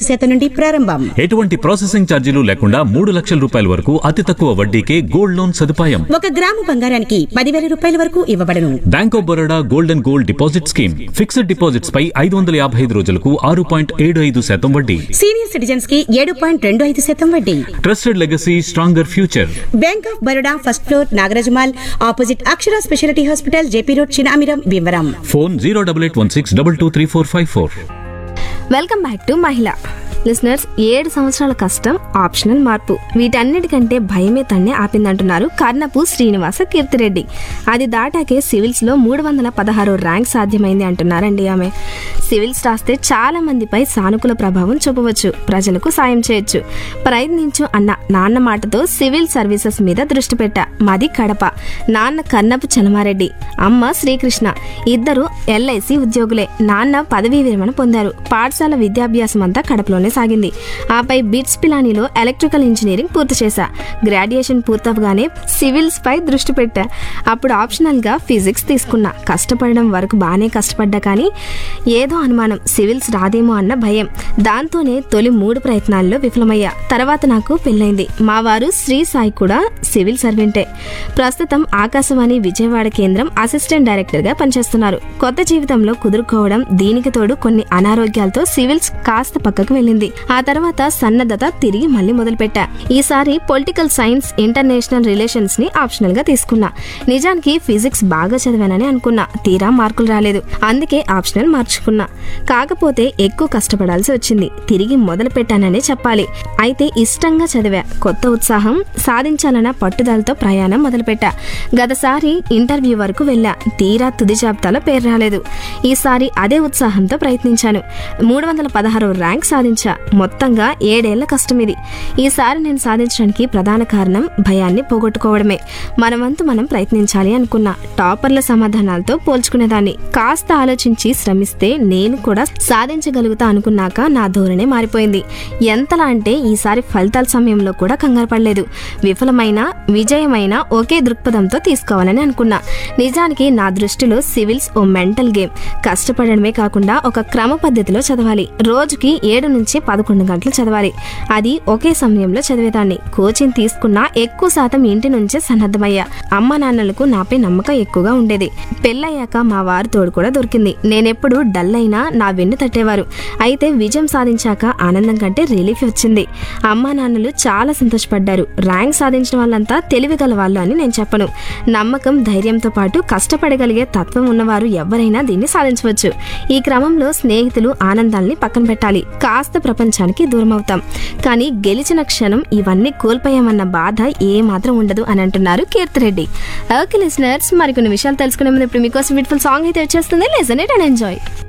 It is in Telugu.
శాతం నుండి ప్రారంభం ఎటువంటి ప్రాసెసింగ్ ఛార్జీలు లేకుండా మూడు లక్షల రూపాయల వరకు అతి తక్కువ వడ్డీకే గోల్డ్ లోన్ సదుపాయం ఒక గ్రాము బంగారానికి పదివేల రూపాయల వరకు ఇవ్వబడను bank of Baroda gold and gold deposit scheme fixed deposits పై ఐదు వందల యాభై ఐదు రోజులకు ఆరు పాయింట్ ఏడు ఐదు శాతం వడ్డీ సీనియర్ సిటిజన్స్ కి ఏడు పాయింట్ రెండు ఐదు శాతం వడ్డీ trusted legacy stronger future bank of Baroda first floor Nagaraj mall opposite Akshara speciality hospital JP road Chinamiram Bhimavaram phone zero double eight one six double two three four five four welcome back to మహిళ లిసనర్స్ ఏడు సంవత్సరాల కష్టం ఆప్షనల్ మార్పు వీటన్నిటికంటే భయమే తన్నే ఆపిందంటున్నారు కర్ణపు శ్రీనివాస కీర్తిరెడ్డి అది దాటాకే సివిల్స్ లో మూడు వందల పదహారు ర్యాంక్ సాధ్యమైంది అంటున్నారండి ఆమె సివిల్స్ రాస్తే చాలా మందిపై సానుకూల ప్రభావం చూపవచ్చు ప్రజలకు సాయం చేయొచ్చు ప్రయత్నించు అన్న నాన్న మాటతో సివిల్ సర్వీసెస్ మీద దృష్టి పెట్టా మాది కడప నాన్న కన్నపు చలమారెడ్డి అమ్మ శ్రీకృష్ణ ఇద్దరు ఎల్ఐసి ఉద్యోగులే నాన్న పదవీ విరమణ పొందారు పాఠశాల విద్యాభ్యాసం అంతా కడపలోనే సాగింది ఆపై బిట్స్ పిలానీలో ఎలక్ట్రికల్ ఇంజనీరింగ్ పూర్తి చేశా గ్రాడ్యుయేషన్ పూర్తవగానే సివిల్స్ పై దృష్టి పెట్టా అప్పుడు ఆప్షనల్ గా ఫిజిక్స్ తీసుకున్నా కష్టపడడం వరకు బాగానే కష్టపడ్డా కానీ ఏదో అనుమానం సివిల్స్ రాదేమో అన్న భయం దాంతోనే తొలి మూడు ప్రయత్నాల్లో విఫలమయ్యా తర్వాత నాకు పెళ్ళైంది మా వారు శ్రీ సాయి కూడా సివిల్ సర్వెంటే ప్రస్తుతం ఆకాశవాణి విజయవాడ కేంద్రం అసిస్టెంట్ డైరెక్టర్ గా పనిచేస్తున్నారు కొత్త జీవితంలో కుదురుకోవడం దీనికి తోడు కొన్ని అనారోగ్యాలతో సివిల్స్ కాస్త పక్కకు వెళ్ళింది ఆ తర్వాత సన్నద్ధత తిరిగి మళ్ళీ మొదలుపెట్టా ఈసారి పొలిటికల్ సైన్స్ ఇంటర్నేషనల్ రిలేషన్స్ ని ఆప్షనల్ గా తీసుకున్నా నిజానికి ఫిజిక్స్ బాగా చదివానని అనుకున్నా తీరా మార్కులు రాలేదు అందుకే ఆప్షనల్ మార్చుకున్నా కాకపోతే ఎక్కువ కష్టపడాల్సి వచ్చింది తిరిగి మొదలు పెట్టాననే చెప్పాలి అయితే ఇష్టంగా చదివా కొత్త ఉత్సాహం సాధించాలన్న పట్టుదలతో ప్రయాణం మొదలుపెట్టా గతసారి ఇంటర్వ్యూ వరకు వెళ్ళా తీరా తుది జాబితాలో పేరు రాలేదు ఈసారి అదే ఉత్సాహంతో ప్రయత్నించాను మూడు వందల పదహారు ర్యాంక్ సాధించా మొత్తంగా ఏడేళ్ల కష్టం ఇది ఈసారి నేను సాధించడానికి ప్రధాన కారణం భయాన్ని పోగొట్టుకోవడమే మన వంతు మనం ప్రయత్నించాలి అనుకున్నా టాపర్ల సమాధానాలతో పోల్చుకునేదాన్ని కాస్త ఆలోచించి శ్రమిస్తే నేను కూడా సాధించగలుగుతా అనుకున్నాక నా ధోరణి మారిపోయింది ఎంతలా అంటే ఈసారి ఫలితాల సమయంలో కూడా కంగారు పడలేదు విఫలమైన విజయమైన ఒకే దృక్పథంతో తీసుకోవాలని అనుకున్నా నిజానికి నా దృష్టిలో సివిల్స్ ఓ మెంటల్ గేమ్ కష్టపడడమే కాకుండా ఒక క్రమ పద్ధతిలో చదవాలి రోజుకి ఏడు నుంచి పదకొండు గంటలు చదవాలి అది ఒకే సమయంలో చదివేదాన్ని కోచింగ్ తీసుకున్నా ఎక్కువ శాతం ఇంటి నుంచే సన్నద్ధమయ్యా అమ్మ నాన్నలకు నాపై నమ్మకం ఎక్కువగా ఉండేది పెళ్ళయ్యాక మా వారి తోడు కూడా దొరికింది నేనెప్పుడు డల్ అయినా నా వెన్ను తట్టేవారు అయితే విజయం సాధించాక ఆనందం కంటే రిలీఫ్ వచ్చింది అమ్మా నాన్నలు చాలా సంతోషపడ్డారు ర్యాంక్ సాధించిన వాళ్ళంతా తెలివి గల వాళ్ళు అని నేను చెప్పను నమ్మకం ధైర్యంతో పాటు కష్టపడగలిగే తత్వం ఉన్నవారు ఎవరైనా దీన్ని సాధించవచ్చు ఈ క్రమంలో స్నేహితులు ఆనందాల్ని పక్కన పెట్టాలి కాస్త ప్రపంచానికి దూరం అవుతాం కానీ గెలిచిన క్షణం ఇవన్నీ కోల్పోయామన్న బాధ ఏ మాత్రం ఉండదు అని అంటున్నారు కీర్తిరెడ్డి ఓకే లిసనర్స్ మరికొన్ని విషయాలు తెలుసుకునే ముందు ఇప్పుడు మీకోసం బ్యూటిఫుల్ సాంగ్ అయితే వచ్చేస్తుంది లిజన్ ఇట్ అండ్ ఎంజాయ్